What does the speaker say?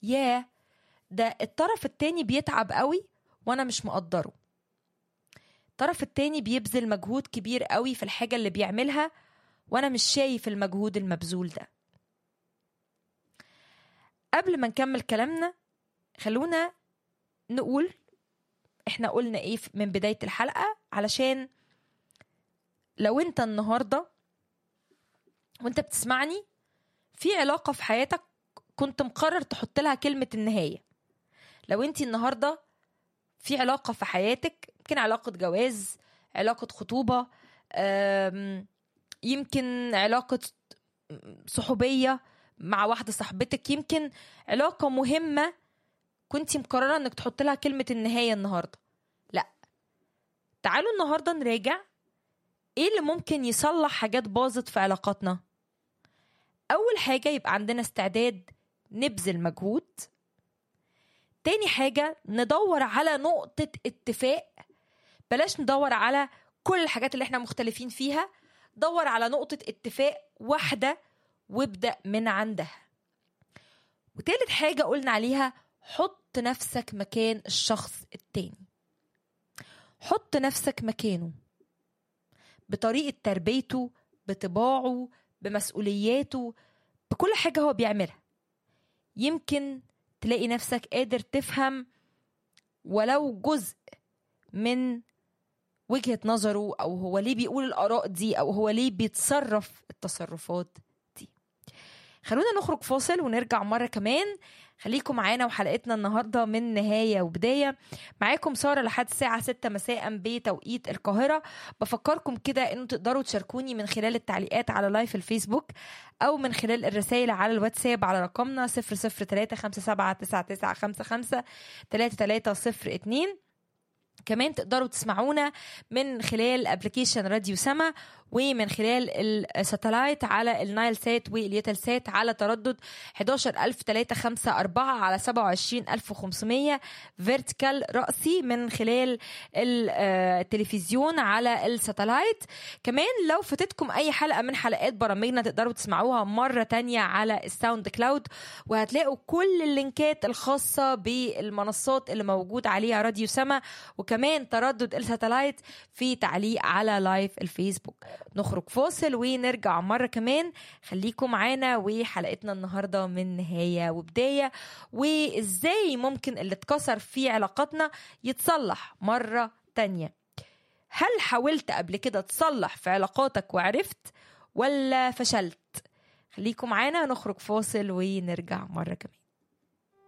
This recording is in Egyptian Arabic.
ياه ده الطرف التاني بيتعب قوي وانا مش مقدره الطرف التاني بيبذل مجهود كبير قوي في الحاجة اللي بيعملها وانا مش شايف المجهود المبذول ده قبل ما نكمل كلامنا خلونا نقول احنا قلنا ايه من بداية الحلقة علشان لو انت النهاردة وانت بتسمعني في علاقة في حياتك كنت مقرر تحط لها كلمة النهاية لو انت النهاردة في علاقة في حياتك يمكن علاقة جواز علاقة خطوبة يمكن علاقة صحوبية مع واحدة صاحبتك يمكن علاقة مهمة كنت مقررة انك تحط لها كلمة النهاية النهاردة لا تعالوا النهاردة نراجع ايه اللي ممكن يصلح حاجات باظت في علاقاتنا اول حاجة يبقى عندنا استعداد نبذل مجهود تاني حاجة ندور على نقطة اتفاق بلاش ندور على كل الحاجات اللي احنا مختلفين فيها دور على نقطة اتفاق واحدة وابدأ من عندها وتالت حاجة قلنا عليها حط نفسك مكان الشخص التاني حط نفسك مكانه بطريقة تربيته بطباعه بمسؤولياته بكل حاجة هو بيعملها يمكن تلاقي نفسك قادر تفهم ولو جزء من وجهة نظره أو هو ليه بيقول الآراء دي أو هو ليه بيتصرف التصرفات دي خلونا نخرج فاصل ونرجع مرة كمان خليكم معانا وحلقتنا النهارده من نهايه وبدايه معاكم ساره لحد الساعه 6 مساء بتوقيت القاهره بفكركم كده انه تقدروا تشاركوني من خلال التعليقات على لايف الفيسبوك او من خلال الرسائل على الواتساب على رقمنا 0035799 كمان تقدروا تسمعونا من خلال ابلكيشن راديو سما ومن خلال الساتلايت على النايل سات واليوتل سات على تردد 11354 على 27500 فيرتيكال رأسي من خلال التلفزيون على الساتلايت كمان لو فاتتكم اي حلقة من حلقات برامجنا تقدروا تسمعوها مرة تانية على الساوند كلاود وهتلاقوا كل اللينكات الخاصة بالمنصات اللي موجود عليها راديو سما وكمان تردد الساتلايت في تعليق على لايف الفيسبوك نخرج فاصل ونرجع مرة كمان خليكم معانا وحلقتنا النهاردة من نهاية وبداية وإزاي ممكن اللي اتكسر في علاقاتنا يتصلح مرة تانية هل حاولت قبل كده تصلح في علاقاتك وعرفت ولا فشلت خليكم معانا نخرج فاصل ونرجع مرة كمان